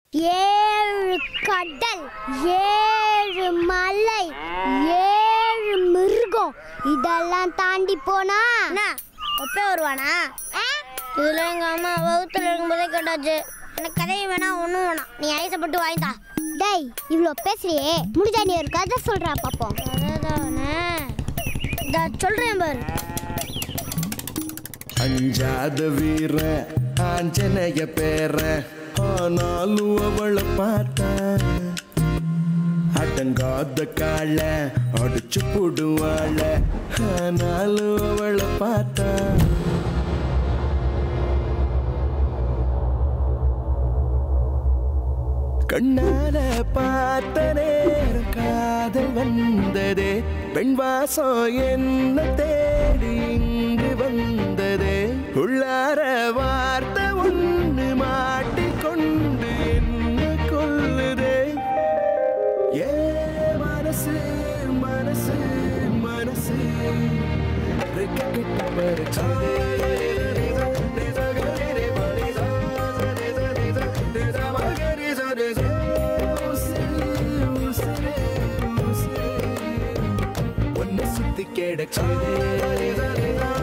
ஏழு கடல் ஏழு மலை ஏழு மிருகம் இதெல்லாம் தாண்டி போனா என்ன ஒப்பே வருவானா இதுல எங்க அம்மா வகுத்துல இருக்கும்போதே கேட்டாச்சு எனக்கு கதையும் வேணாம் ஒன்றும் வேணாம் நீ ஐசப்பட்டு வாங்கித்தா டேய் இவ்வளோ பேசுறியே முடிஞ்சா நீ ஒரு கதை சொல்றா பாப்போம் கதைதானே இதா சொல்றேன் பாரு அஞ்சாத வீர ஆஞ்சனைய பேர ஆனாலும் அவளை பார்த்தேன் அடங்காத கால அடிச்சு போடுவாள ஆனாலும் அவளை பார்த்தேன் கண்ணால பார்த்த நேரம் காதல் வந்ததே பெண் வாசம் என்ன தேடி இங்கு வந்ததே உள்ளார வார்த்தை ஒண்ணு மாட்டிக்கொண்டு என்ன கொல்லுதே ஏ மனசு மனசு மனசு ரெக்க கெட்டு பறிச்சதே ஒன்னு சுத்தி கிடச்சதே